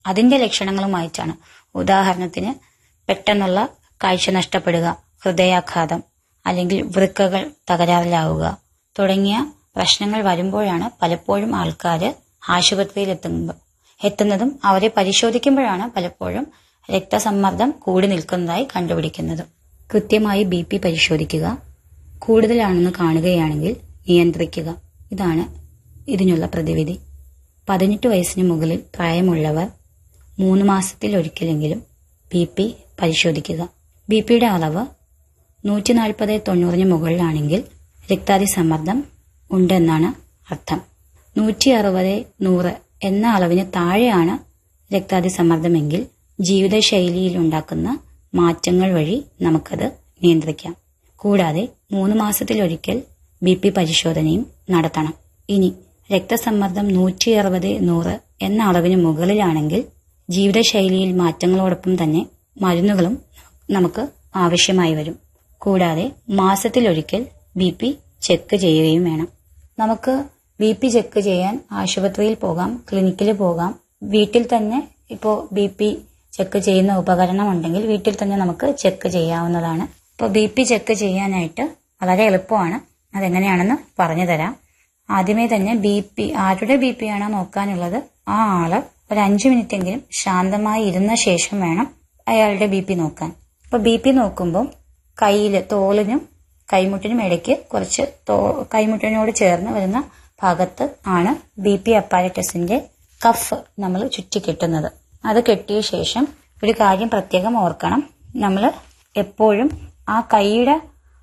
അതിന്റെ ലക്ഷണങ്ങളുമായിട്ടാണ് ഉദാഹരണത്തിന് പെട്ടെന്നുള്ള കാഴ്ച നഷ്ടപ്പെടുക ഹൃദയാഘാതം അല്ലെങ്കിൽ വൃക്കകൾ തകരാറിലാവുക തുടങ്ങിയ പ്രശ്നങ്ങൾ വരുമ്പോഴാണ് പലപ്പോഴും ആൾക്കാർ ആശുപത്രിയിൽ എത്തുമ്പോൾ എത്തുന്നതും അവരെ പരിശോധിക്കുമ്പോഴാണ് പലപ്പോഴും രക്തസമ്മർദ്ദം കൂടി നിൽക്കുന്നതായി കണ്ടുപിടിക്കുന്നത് കൃത്യമായി ബി പി പരിശോധിക്കുക കൂടുതലാണെന്ന് കാണുകയാണെങ്കിൽ നിയന്ത്രിക്കുക ഇതാണ് ഇതിനുള്ള പ്രതിവിധി പതിനെട്ട് വയസ്സിന് മുകളിൽ പ്രായമുള്ളവർ മൂന്ന് മാസത്തിൽ ഒരിക്കലെങ്കിലും ബി പി പരിശോധിക്കുക ബി പിയുടെ അളവ് നൂറ്റി നാൽപ്പത് തൊണ്ണൂറിന് മുകളിലാണെങ്കിൽ രക്താതിസമ്മർദ്ദം ഉണ്ടെന്നാണ് അർത്ഥം നൂറ്റി അറുപത് നൂറ് എന്ന അളവിന് താഴെയാണ് രക്താതിസമ്മർദ്ദമെങ്കിൽ ജീവിതശൈലിയിൽ ഉണ്ടാക്കുന്ന മാറ്റങ്ങൾ വഴി നമുക്കത് നിയന്ത്രിക്കാം കൂടാതെ മൂന്ന് മാസത്തിലൊരിക്കൽ ബി പി പരിശോധനയും നടത്തണം ഇനി രക്തസമ്മർദ്ദം നൂറ്റി അറുപത് നൂറ് എന്ന അളവിന് മുകളിലാണെങ്കിൽ ജീവിതശൈലിയിൽ മാറ്റങ്ങളോടൊപ്പം തന്നെ മരുന്നുകളും നമുക്ക് ആവശ്യമായി വരും കൂടാതെ മാസത്തിലൊരിക്കൽ ബി പി ചെക്ക് ചെയ്യുകയും വേണം നമുക്ക് ബി പി ചെക്ക് ചെയ്യാൻ ആശുപത്രിയിൽ പോകാം ക്ലിനിക്കിൽ പോകാം വീട്ടിൽ തന്നെ ഇപ്പോൾ ബി പി ചെക്ക് ചെയ്യുന്ന ഉപകരണം ഉണ്ടെങ്കിൽ വീട്ടിൽ തന്നെ നമുക്ക് ചെക്ക് ചെയ്യാവുന്നതാണ് ഇപ്പോൾ ബി പി ചെക്ക് ചെയ്യാനായിട്ട് വളരെ എളുപ്പമാണ് അതെങ്ങനെയാണെന്ന് പറഞ്ഞു തരാം ആദ്യമേ തന്നെ ബി പി ആരുടെ ബി പി ആണോ നോക്കാനുള്ളത് ആ ആള് ഒരു അഞ്ചു മിനിറ്റ് എങ്കിലും ശാന്തമായി ഇരുന്ന ശേഷം വേണം അയാളുടെ ബി പി നോക്കാൻ അപ്പൊ ബി പി നോക്കുമ്പോൾ കയ്യിൽ തോളിനും കൈമുട്ടിനും ഇടയ്ക്ക് കുറച്ച് തോ കൈമുട്ടിനോട് ചേർന്ന് വരുന്ന ഭാഗത്ത് ആണ് ബി പി അപ്പാരറ്റസിന്റെ കഫ് നമ്മൾ ചുറ്റി കെട്ടുന്നത് അത് കെട്ടിയ ശേഷം ഒരു കാര്യം പ്രത്യേകം ഓർക്കണം നമ്മൾ എപ്പോഴും ആ കൈയുടെ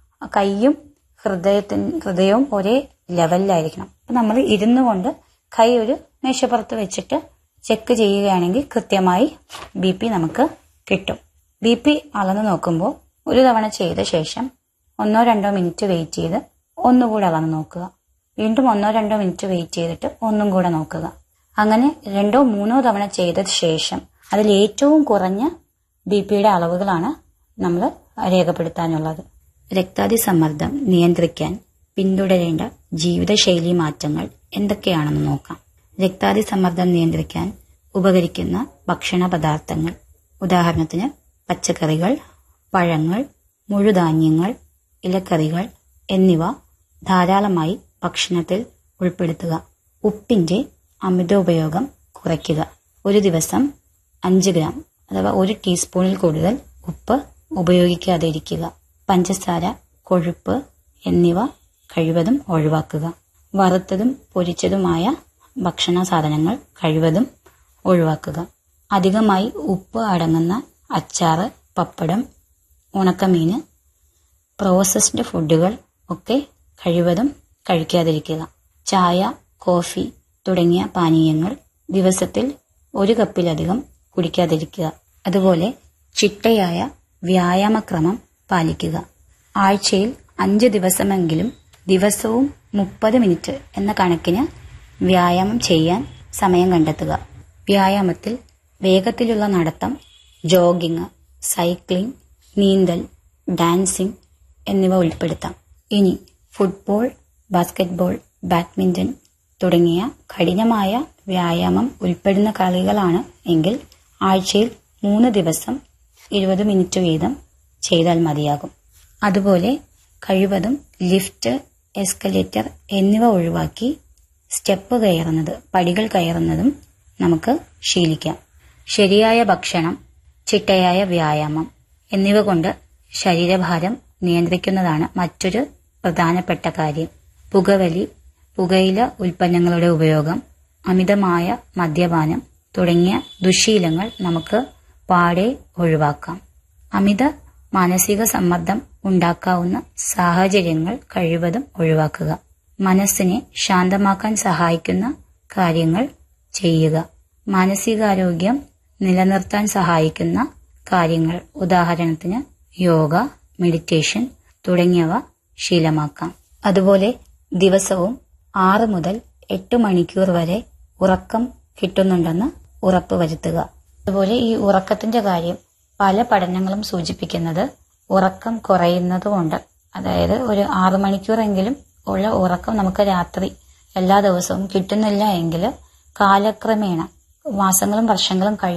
കൈയും ഹൃദയത്തിന് ഹൃദയവും ഒരേ ലെവലിലായിരിക്കണം അപ്പൊ നമ്മൾ ഇരുന്നു കൊണ്ട് കൈ ഒരു മേശപ്പുറത്ത് വെച്ചിട്ട് ചെക്ക് ചെയ്യുകയാണെങ്കിൽ കൃത്യമായി ബി പി നമുക്ക് കിട്ടും ബി പി അളന്ന് നോക്കുമ്പോൾ ഒരു തവണ ചെയ്ത ശേഷം ഒന്നോ രണ്ടോ മിനിറ്റ് വെയിറ്റ് ചെയ്ത് ഒന്നുകൂടെ അളന്ന് നോക്കുക വീണ്ടും ഒന്നോ രണ്ടോ മിനിറ്റ് വെയിറ്റ് ചെയ്തിട്ട് ഒന്നും കൂടെ നോക്കുക അങ്ങനെ രണ്ടോ മൂന്നോ തവണ ചെയ്ത ശേഷം അതിൽ ഏറ്റവും കുറഞ്ഞ ബി പിയുടെ അളവുകളാണ് നമ്മൾ രേഖപ്പെടുത്താനുള്ളത് രക്താതിസമ്മർദ്ദം നിയന്ത്രിക്കാൻ പിന്തുടരേണ്ട ജീവിതശൈലി മാറ്റങ്ങൾ എന്തൊക്കെയാണെന്ന് നോക്കാം രക്താതിസമ്മർദ്ദം നിയന്ത്രിക്കാൻ ഉപകരിക്കുന്ന ഭക്ഷണ പദാർത്ഥങ്ങൾ ഉദാഹരണത്തിന് പച്ചക്കറികൾ പഴങ്ങൾ മുഴുധാന്യങ്ങൾ ഇലക്കറികൾ എന്നിവ ധാരാളമായി ഭക്ഷണത്തിൽ ഉൾപ്പെടുത്തുക ഉപ്പിന്റെ അമിത ഉപയോഗം കുറയ്ക്കുക ഒരു ദിവസം അഞ്ച് ഗ്രാം അഥവാ ഒരു ടീസ്പൂണിൽ കൂടുതൽ ഉപ്പ് ഉപയോഗിക്കാതെ ഇരിക്കുക പഞ്ചസാര കൊഴുപ്പ് എന്നിവ കഴിവതും ഒഴിവാക്കുക വറുത്തതും പൊരിച്ചതുമായ ഭക്ഷണ സാധനങ്ങൾ കഴിവതും ഒഴിവാക്കുക അധികമായി ഉപ്പ് അടങ്ങുന്ന അച്ചാറ് പപ്പടം ഉണക്കമീന് പ്രോസസ്ഡ് ഫുഡുകൾ ഒക്കെ കഴിവതും കഴിക്കാതിരിക്കുക ചായ കോഫി തുടങ്ങിയ പാനീയങ്ങൾ ദിവസത്തിൽ ഒരു കപ്പിലധികം കുടിക്കാതിരിക്കുക അതുപോലെ ചിട്ടയായ വ്യായാമക്രമം പാലിക്കുക ആഴ്ചയിൽ അഞ്ച് ദിവസമെങ്കിലും ദിവസവും മുപ്പത് മിനിറ്റ് എന്ന കണക്കിന് വ്യായാമം ചെയ്യാൻ സമയം കണ്ടെത്തുക വ്യായാമത്തിൽ വേഗത്തിലുള്ള നടത്തം ജോഗിങ് സൈക്ലിംഗ് നീന്തൽ ഡാൻസിംഗ് എന്നിവ ഉൾപ്പെടുത്താം ഇനി ഫുട്ബോൾ ബാസ്കറ്റ്ബോൾ ബാഡ്മിന്റൺ തുടങ്ങിയ കഠിനമായ വ്യായാമം ഉൾപ്പെടുന്ന കളികളാണ് എങ്കിൽ ആഴ്ചയിൽ മൂന്ന് ദിവസം ഇരുപത് മിനിറ്റ് വീതം ചെയ്താൽ മതിയാകും അതുപോലെ കഴിവതും ലിഫ്റ്റ് എസ്കലേറ്റർ എന്നിവ ഒഴിവാക്കി സ്റ്റെപ്പ് കയറുന്നത് പടികൾ കയറുന്നതും നമുക്ക് ശീലിക്കാം ശരിയായ ഭക്ഷണം ചിട്ടയായ വ്യായാമം എന്നിവ കൊണ്ട് ശരീരഭാരം നിയന്ത്രിക്കുന്നതാണ് മറ്റൊരു പ്രധാനപ്പെട്ട കാര്യം പുകവലി പുകയില ഉൽപ്പന്നങ്ങളുടെ ഉപയോഗം അമിതമായ മദ്യപാനം തുടങ്ങിയ ദുശീലങ്ങൾ നമുക്ക് പാടെ ഒഴിവാക്കാം അമിത മാനസിക സമ്മർദ്ദം ഉണ്ടാക്കാവുന്ന സാഹചര്യങ്ങൾ കഴിവതും ഒഴിവാക്കുക മനസ്സിനെ ശാന്തമാക്കാൻ സഹായിക്കുന്ന കാര്യങ്ങൾ ചെയ്യുക മാനസികാരോഗ്യം നിലനിർത്താൻ സഹായിക്കുന്ന കാര്യങ്ങൾ ഉദാഹരണത്തിന് യോഗ മെഡിറ്റേഷൻ തുടങ്ങിയവ ശീലമാക്കാം അതുപോലെ ദിവസവും ആറ് മുതൽ എട്ട് മണിക്കൂർ വരെ ഉറക്കം കിട്ടുന്നുണ്ടെന്ന് ഉറപ്പ് വരുത്തുക അതുപോലെ ഈ ഉറക്കത്തിന്റെ കാര്യം പല പഠനങ്ങളും സൂചിപ്പിക്കുന്നത് ഉറക്കം കുറയുന്നതുകൊണ്ട് അതായത് ഒരു ആറു മണിക്കൂറെങ്കിലും ഉള്ള ഉറക്കം നമുക്ക് രാത്രി എല്ലാ ദിവസവും കിട്ടുന്നില്ല എങ്കിൽ കാലക്രമേണ മാസങ്ങളും വർഷങ്ങളും കഴിയും